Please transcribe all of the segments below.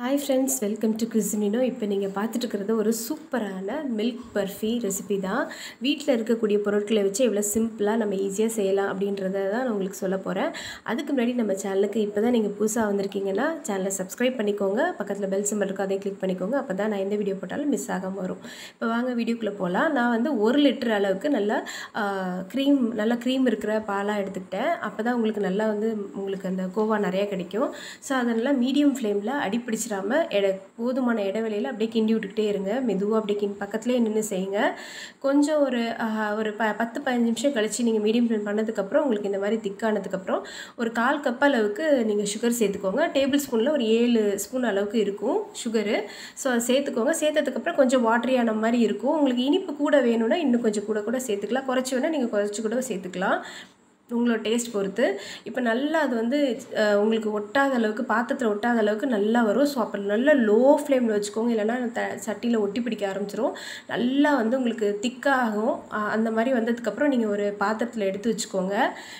hi friends welcome to கிறிஸ்மினோ இப்போ நீங்கள் பார்த்துட்டு இருக்கிறது ஒரு சூப்பரான மில்க் பர்ஃபி ரெசிபி தான் வீட்டில் இருக்கக்கூடிய பொருட்களை வச்சு எவ்வளோ சிம்பிளாக நம்ம ஈஸியாக செய்யலாம் அப்படின்றத தான் நான் உங்களுக்கு சொல்ல போகிறேன் அதுக்கு முன்னாடி நம்ம சேனலுக்கு இப்போ தான் நீங்கள் புதுசாக வந்திருக்கீங்கன்னா சேனலை சப்ஸ்கிரைப் பண்ணிக்கோங்க பக்கத்தில் பெல் சிம்பிள் இருக்கும் அதையும் கிளிக் பண்ணிக்கோங்க அப்போ தான் நான் எந்த வீடியோ போட்டாலும் மிஸ் ஆகாமல் வரும் இப்போ வாங்க வீடியோக்குள்ளே போகலாம் நான் வந்து ஒரு லிட்டர் அளவுக்கு நல்லா க்ரீம் நல்லா க்ரீம் இருக்கிற பாலாக எடுத்துக்கிட்டேன் அப்போ தான் உங்களுக்கு நல்லா வந்து உங்களுக்கு அந்த கோவா நிறையா கிடைக்கும் ஸோ அதை நல்லா மீடியம் ஃப்ளேமில் அடிப்பிடிச்சிடாமல் எட போதுமான இடைவெளியில் அப்படியே கிண்டி விட்டுக்கிட்டே இருங்க மெதுவாக அப்படியே கிண் பக்கத்துலேயே நின்று செய்யுங்க கொஞ்சம் ஒரு ஆஹ், ஒரு ப பத்து பதினஞ்சு நிமிஷம் கழித்து நீங்கள் மீடியம் ஃப்ளேம் பண்ணதுக்கப்புறம் உங்களுக்கு இந்த மாதிரி திக்கானதுக்கப்புறம் ஒரு கால் கப் அளவுக்கு நீங்கள் சுகர் சேர்த்துக்கோங்க டேபிள் ஸ்பூனில் ஒரு ஏழு ஸ்பூன் அளவுக்கு இருக்கும் சுகரு ஸோ அதை சேர்த்துக்கோங்க சேர்த்ததுக்கப்புறம் கொஞ்சம் வாட்டரியான மாதிரி இருக்கும் உங்களுக்கு இனிப்பு கூட வேணும்னா இன்னும் கொஞ்சம் கூட கூட சேர்த்துக்கலாம் குறைச்சி வேணால் நீங்கள் குறைச்சி கூட சேர்த்துக்கலாம் உங்களோட டேஸ்ட் பொறுத்து இப்போ நல்லா அது வந்து அஹ், உங்களுக்கு ஒட்டாத அளவுக்கு பாத்திரத்தில் ஒட்டாத அளவுக்கு நல்லா வரும் ஸோ அப்போ நல்லா லோ ஃப்ளேமில் வச்சுக்கோங்க இல்லைன்னா த சட்டியில் ஒட்டி பிடிக்க ஆரம்பிச்சிரும் நல்லா வந்து உங்களுக்கு திக்காகும் அஹ், அந்த மாதிரி வந்ததுக்கப்புறம் நீங்கள் ஒரு பாத்திரத்தில் எடுத்து வச்சுக்கோங்க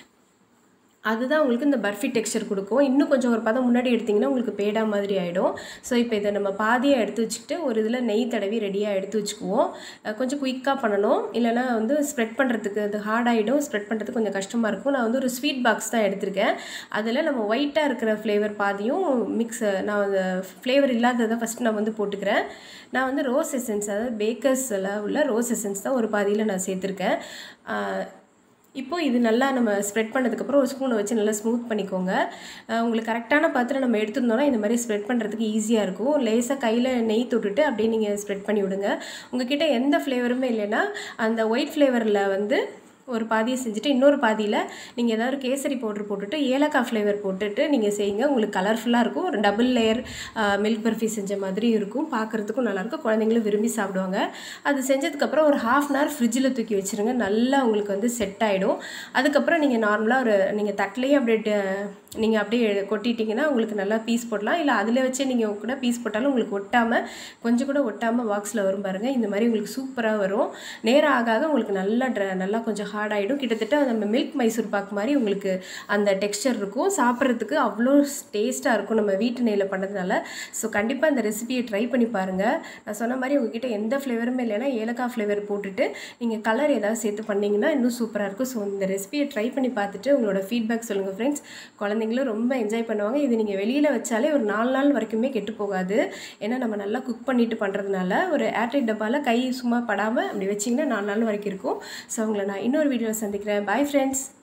அதுதான் உங்களுக்கு இந்த பர்ஃபி டெக்ஸ்சர் கொடுக்கும் இன்னும் கொஞ்சம் ஒரு பதம் முன்னாடி எடுத்திங்கன்னா உங்களுக்கு பேடா மாதிரி ஆகிடும் ஸோ இப்போ இதை நம்ம பாதியாக எடுத்து வச்சுக்கிட்டு ஒரு இதில் நெய் தடவி ரெடியாக எடுத்து வச்சுக்குவோம் அஹ் கொஞ்சம் குயிக்காக பண்ணணும் இல்லைனா வந்து ஸ்ப்ரெட் பண்ணுறதுக்கு அது ஹார்ட் ஆகிடும் ஸ்ப்ரெட் பண்ணுறதுக்கு கொஞ்சம் கஷ்டமாக இருக்கும் நான் வந்து ஒரு ஸ்வீட் பாக்ஸ் தான் எடுத்திருக்கேன் அதில் நம்ம ஒயிட்டாக இருக்கிற ஃப்ளேவர் பாதியும் மிக்ஸ் நான் அந்த ஃப்ளேவர் இல்லாததை ஃபஸ்ட்டு நான் வந்து போட்டுக்கிறேன் நான் வந்து ரோஸ் எசன்ஸ் அதாவது பேக்கர்ஸில் உள்ள ரோஸ் எசன்ஸ் தான் ஒரு பாதியில் நான் சேர்த்துருக்கேன் அஹ் இப்போ இது நல்லா நம்ம ஸ்ப்ரெட் பண்ணதுக்கப்புறம் ஒரு ஸ்பூனை வச்சு நல்லா ஸ்மூத் பண்ணிக்கோங்க அஹ் உங்களுக்கு கரெக்டான பாத்திரம் நம்ம எடுத்திருந்தோம்னா இந்த மாதிரி ஸ்ப்ரெட் பண்ணுறதுக்கு ஈஸியாக இருக்கும் லேசாக கையில் நெய் தொட்டுட்டு அப்படியே நீங்கள் ஸ்ப்ரெட் பண்ணி விடுங்க உங்ககிட்ட எந்த ஃப்ளேவருமே இல்லைன்னா அந்த ஒயிட் ஃப்ளேவரில் வந்து ஒரு பாதியை செஞ்சுட்டு இன்னொரு பாதியில் நீங்கள் ஏதாவது ஒரு கேசரி பவுடர் போட்டுட்டு ஏலக்காய் ஃப்ளேவர் போட்டுட்டு நீங்கள் செய்யுங்க உங்களுக்கு கலர்ஃபுல்லாக இருக்கும் ஒரு டபுள் லேயர் மில்க் பர்ஃபி செஞ்ச மாதிரி இருக்கும் பார்க்குறதுக்கும் நல்லாயிருக்கும் குழந்தைங்களும் விரும்பி சாப்பிடுவாங்க அது செஞ்சதுக்கப்புறம் ஒரு ஹாஃப் அன் ஹவர் ஃப்ரிட்ஜில் தூக்கி வச்சுருங்க நல்லா உங்களுக்கு வந்து செட் ஆகிடும் அதுக்கப்புறம் நீங்கள் நார்மலாக ஒரு நீங்கள் தட்டிலையும் அப்படியே ட- நீங்கள் அப்படியே கொட்டிட்டிங்கன்னா உங்களுக்கு நல்லா பீஸ் போடலாம் இல்லை அதில் வச்சே நீங்கள் கூட பீஸ் போட்டாலும் உங்களுக்கு ஒட்டாமல் கொஞ்சம் கூட ஒட்டாமல் பாக்ஸில் வரும் பாருங்கள் இந்த மாதிரி உங்களுக்கு சூப்பராக வரும் நேரம் ஆக ஆக உங்களுக்கு நல்லா ட்ர நல்லா கொஞ்சம் ஹார்ட் ஆகிடும் கிட்டத்தட்ட நம்ம மில்க் மைசூர் பாக் மாதிரி உங்களுக்கு அந்த டெக்ஸ்சர் இருக்கும் சாப்பிட்றதுக்கு அவ்வளோ டேஸ்ட்டாக இருக்கும் நம்ம வீட்டு நெய்யில் பண்ணதுனால ஸோ கண்டிப்பாக இந்த ரெசிபியை ட்ரை பண்ணி பாருங்கள் நான் சொன்ன மாதிரி உங்ககிட்ட எந்த ஃப்ளேவருமே இல்லைன்னா ஏலக்காய் ஃப்ளேவர் போட்டுட்டு நீங்கள் கலர் ஏதாவது சேர்த்து பண்ணிங்கன்னா இன்னும் சூப்பராக இருக்கும் ஸோ இந்த ரெசிபியை ட்ரை பண்ணி பார்த்துட்டு உங்களோட ஃபீட்பேக் சொல்லுங்கள் ஃப்ரெண்ட்ஸ் குழந்தைங்களும் ரொம்ப என்ஜாய் பண்ணுவாங்க இது நீங்கள் வெளியில் வச்சாலே ஒரு நாலு நாள் வரைக்குமே கெட்டு போகாது ஏன்னா நம்ம நல்லா குக் பண்ணிட்டு பண்ணுறதுனால ஒரு ஏர்டைட் டப்பாவில் கை சும்மா படாமல் அப்படி வச்சிங்கன்னா நாலு நாள் வரைக்கும் இருக்கும் ஸோ உங்களை நான் இன்னொரு வீடியோவில் சந்திக்கிறேன் பாய் ஃப்ரெண்ட்ஸ்